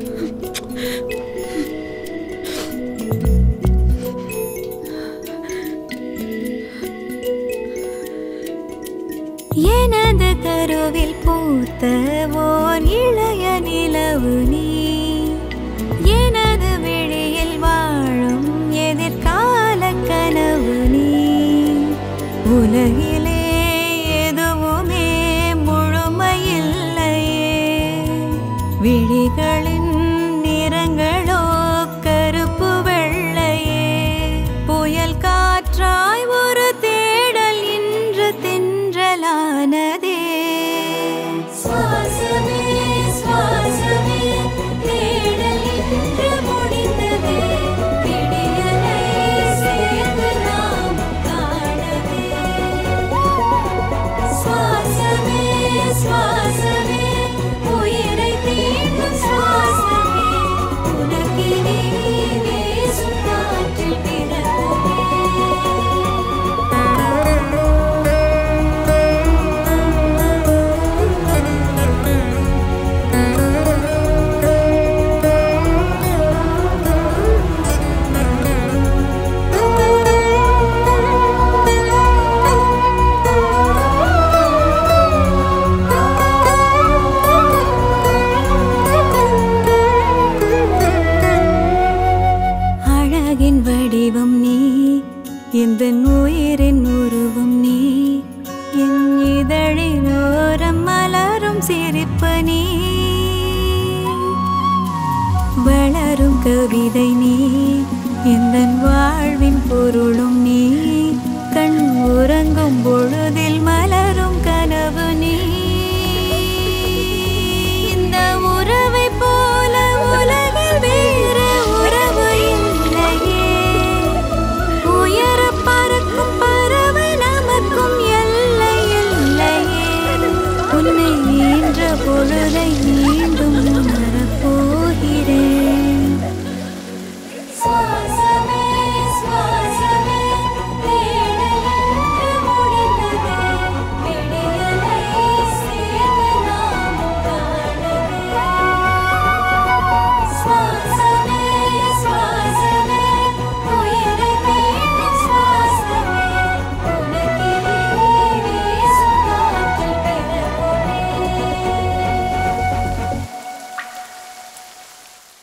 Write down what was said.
எனது கருவில் பூத்த ஓர் இளைய நிலவு நீ எனது விழியில் வாழும் எதிர்கால கனவு நீ உலகிலே எதுவுமே முழுமையில்லையே விழிகளின் நிறங்களோ கருப்பு வெள்ளையே புயல் காற்றாய் ஒரு தேடல் இன்று தென்றலானதே சுவாசமே சுவாசமே தேடல் இன்று முடிந்ததே விடியலை சேர்ந்து நாம் காணவே சுவாசமே சுவாசமே உயிரை தீண்டும் சுவாசமே உனக்கினி வீசும் காற்றில் அழகின் வடிவம் நீ எந்த உயிரின் உருவம் நீ என் இதழின் ஓரம் மலரும் சிரிப்பு நீ வளரும் கவிதை நீ எந்த வாழ்வின் பொருளும் நீ கண் உறங்கும் பொழுதில் மலரும் கனவு நீ இந்த உறவை போல உலகில் வேறு உறவு இல்லையே உயர பறக்கும் பறவை நமக்கும் எல்லை இல்லையே உன்னை ஈன்ற பொழுதை மீண்டும் உணரப் போகிறேன்